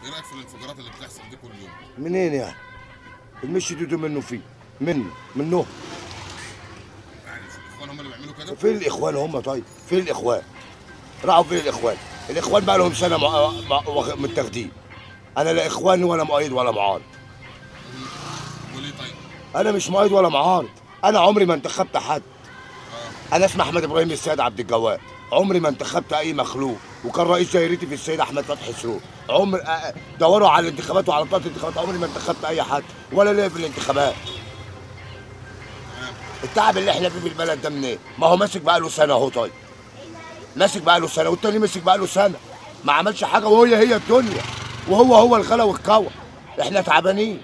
ايه رايك في الانفجارات اللي بتحصل دي كل يوم؟ منين يعني المشي دودو منه فيه منه منه يعني مش الاخوان هم اللي بيعملوا كده؟ فين الاخوان هم طيب فين الاخوان راحوا فين الاخوان الاخوان بقى لهم سنه مع... مع... واخ- متاخدين انا لا اخوان ولا مؤيد ولا معارض وليه طيب؟ انا مش مؤيد ولا معارض انا عمري ما انتخبت حد اه انا اسمي احمد ابراهيم السيد عبد الجواد عمري ما انتخبت اي مخلوق وكان رئيس دايرتي في السيد احمد فتحي سرور عمر آه، دوروا على الانتخابات وعلى بطاقه الانتخابات عمري ما انتخبت اي حد ولا ليا في الانتخابات تمام التعب اللي احنا فيه في البلد ده منين؟ ما هو ماسك بقى له سنه اهو طيب ماسك بقى له سنه والتاني ماسك بقى له سنه ما عملش حاجه وهي هي الدنيا وهو هو الغلا والكوى احنا تعبانين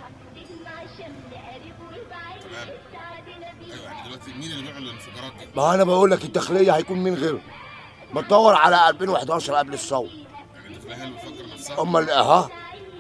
تمام ايوه يعني دلوقتي مين اللي بيعمل الانفجارات دي؟ ما انا بقول لك الداخليه هيكون مين غيره ما تدور على 2011 قبل الثوره يعني الداخليه هي اللي بتفكر نفسها امال اها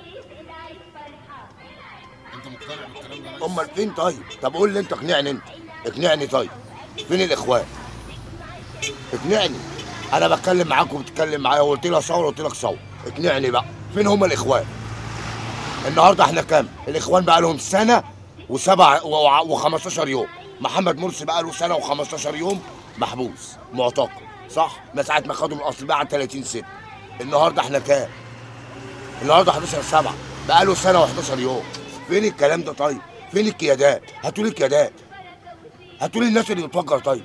انت مقتنع بالكلام ده يا ريس؟ امال فين طيب طب قول لي انت اقنعني انت اقنعني طيب فين الاخوان اقنعني انا بتكلم معاك وبتتكلم معايا وقلت لك ثوره قلت لك ثوره اقنعني بقى فين هم الاخوان النهارده احنا كام الاخوان بقى لهم سنه وسبع و15 يوم محمد مرسي بقى له سنه و15 يوم محبوس معتقل صح من ساعه ما خدوا من الاصل بقى عن 30 سنه النهارده احنا كام النهارده 11 7 بقى له سنه و11 يوم فين الكلام ده طيب فين القيادات هاتوا لي القيادات هاتوا لي الناس اللي بتفكر طيب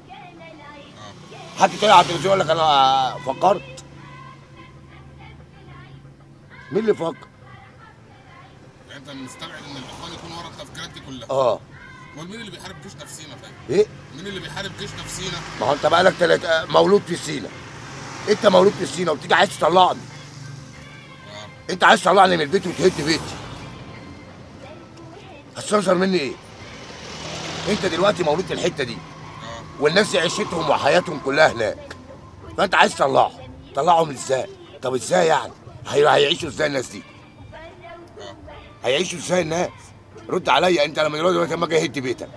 حد طلع على التلفزيون يقول لك انا فكرت مين اللي فكر يعني انت مستبعد ان الاخوان يكونوا ورا التفكيرات دي كلها اه امال مين اللي بيحارب جيش نفسينا طيب؟ ايه مين اللي بيحارب جيش نفسينا؟ ما هو انت بقالك تلات آه، مولود في سينا انت مولود في سينا وبتيجي عايز تطلعني اه انت عايز تطلعني من البيت وتهد بيتي هتستنظر مني ايه انت دلوقتي مولود في الحته دي اه والناس دي عيشتهم وحياتهم كلها هناك فانت عايز تطلعهم تطلعهم ازاي طب ازاي يعني هي- هيعيشوا ازاي الناس دي اه هيعيشوا ازاي الناس رد عليا انت لما دلوقتي دلوقتي لما اجي اهد بيتك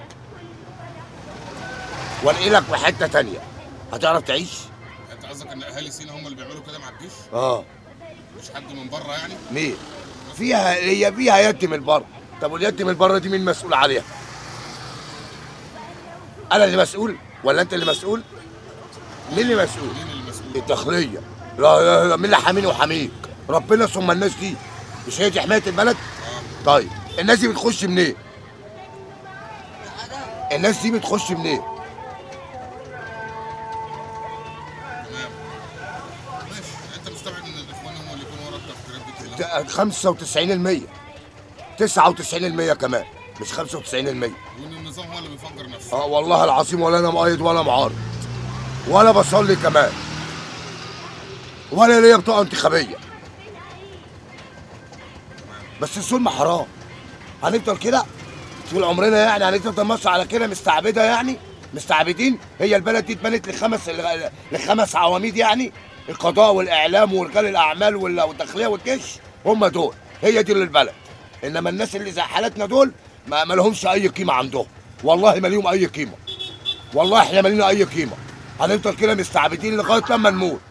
وانقلك في حته تانية هتعرف تعيش انت قصدك ان اهالي سينا هم اللي بيعملوا كده مع الجيش؟ اه مش حد من بره يعني؟ مين فيها هي فيها يد من بره طب واليد من بره دي مين مسؤول عليها انا اللي مسؤول ولا انت اللي مسؤول مين اللي مسؤول مين المسؤول؟ الداخليه لا لا لا مين اللي حاميني وحاميك ربنا ثم الناس دي مش هي دي حمايه البلد اه طيب الناس دي بتخش منين الناس دي بتخش منين تمام ماشي انت مستبعد ان الاخوان هم اللي يكونوا ورا التفكيرات دي كلها؟ ت- 95% 99% كمان مش 95% وان النظام هو اللي بيفجر نفسه اه والله العظيم ولا انا مؤيد ولا معارض ولا بصلي كمان ولا ليا بطاقه انتخابيه بس الظلم حرام هنفضل كده طول عمرنا يعني هنفضل مصر على كده مستعبده يعني مستعبدين هي البلد دي اتبنت لخمس لخمس عواميد يعني القضاء والاعلام ورجال الاعمال وال- والداخليه والجيش هم دول هي دي البلد انما الناس اللي زي حالتنا دول ما ما لهمش اي قيمه عندهم والله ما ليهم اي قيمه والله احنا ما لينا اي قيمه هنفضل كده مستعبدين لغايه لما نموت